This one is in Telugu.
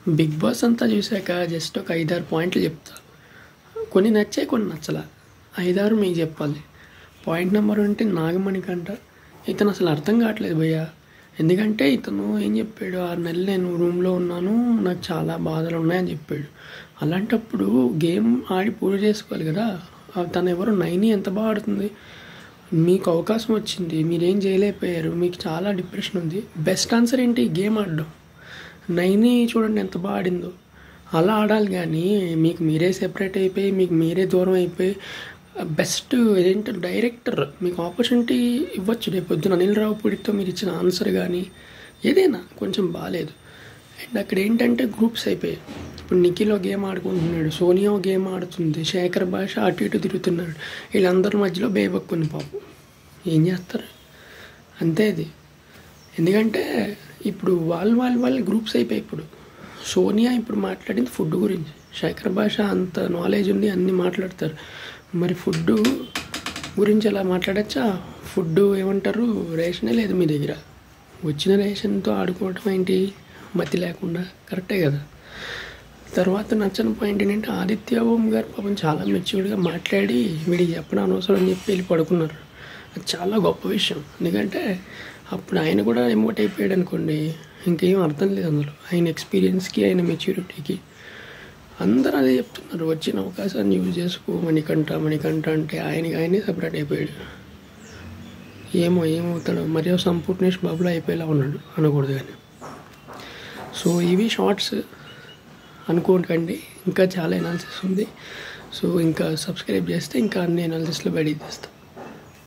బిగ్ బాస్ అంతా చూశాక జస్ట్ ఒక ఐదారు పాయింట్లు చెప్తా కొన్ని నచ్చాయి కొన్ని నచ్చలా ఐదారు మీకు చెప్పాలి పాయింట్ నెంబర్ అంటే నాగమణి కంట ఇతను అసలు అర్థం కావట్లేదు భయ్య ఎందుకంటే ఇతను ఏం చెప్పాడు ఆరు నెలలు నేను రూమ్లో ఉన్నాను నాకు చాలా బాధలు ఉన్నాయని చెప్పాడు అలాంటప్పుడు గేమ్ ఆడి పూర్తి చేసుకోవాలి కదా ఆ తను ఎవరు నైని ఎంత బాగా ఆడుతుంది మీకు అవకాశం వచ్చింది మీరేం చేయలేకపోయారు మీకు చాలా డిప్రెషన్ ఉంది బెస్ట్ ఆన్సర్ ఏంటి గేమ్ ఆడడం నైని చూడండి ఎంత బాగా ఆడిందో అలా ఆడాలి కానీ మీకు మీరే సెపరేట్ అయిపోయి మీకు మీరే దూరం అయిపోయి బెస్ట్ ఏంటంటే డైరెక్టర్ మీకు ఆపర్చునిటీ ఇవ్వచ్చు రేపు పొద్దున అనిల్ రావుపూడితో మీరు ఇచ్చిన ఆన్సర్ కానీ ఏదైనా కొంచెం బాగాలేదు అండ్ అక్కడ ఏంటంటే గ్రూప్స్ అయిపోయాయి ఇప్పుడు నిఖిలో గేమ్ ఆడుకుంటున్నాడు సోనియా గేమ్ ఆడుతుంది శేఖర్ భాష అటు ఇటు తిరుగుతున్నాడు వీళ్ళందరి మధ్యలో బేబక్కుంది పాపం ఏం చేస్తారు అంతే అది ఎందుకంటే ఇప్పుడు వాళ్ళు వాళ్ళు వాళ్ళు గ్రూప్స్ అయిపోయి ఇప్పుడు సోనియా ఇప్పుడు మాట్లాడింది ఫుడ్ గురించి శేఖర్ భాష అంత నాలెడ్జ్ ఉంది అన్నీ మాట్లాడతారు మరి ఫుడ్ గురించి ఎలా మాట్లాడచ్చా ఫుడ్ ఏమంటారు రేషనే లేదు మీ దగ్గర వచ్చిన రేషన్తో ఆడుకోవటం ఏంటి మతి లేకుండా కరెక్టే కదా తర్వాత నచ్చని పాయింట్ ఏంటంటే ఆదిత్య ఓం గారు పాపం చాలా మెచ్యూర్డ్గా మాట్లాడి వీడికి చెప్పడం అనవసరం అని చెప్పి వెళ్ళి పడుకున్నారు అది చాలా గొప్ప విషయం ఎందుకంటే అప్పుడు ఆయన కూడా ఎమోట్ అయిపోయాడు అనుకోండి ఇంకేం అర్థం లేదు అందులో ఆయన ఎక్స్పీరియన్స్కి ఆయన మెచ్యూరిటీకి అందరూ అదే చెప్తున్నారు వచ్చిన అవకాశాన్ని యూజ్ చేసుకో మణికంఠ మణికంఠ అంటే ఆయనకి ఆయనే సపరేట్ అయిపోయాడు ఏమో ఏమవుతాడో మరియు సంపూర్ణేష్ బాబులో అయిపోయేలా ఉన్నాడు అనకూడదు కానీ సో ఇవి షార్ట్స్ అనుకోకండి ఇంకా చాలా ఎనాలిసిస్ ఉంది సో ఇంకా సబ్స్క్రైబ్ చేస్తే ఇంకా అన్ని ఎనాలిసిస్లో బయటికి తీస్తాం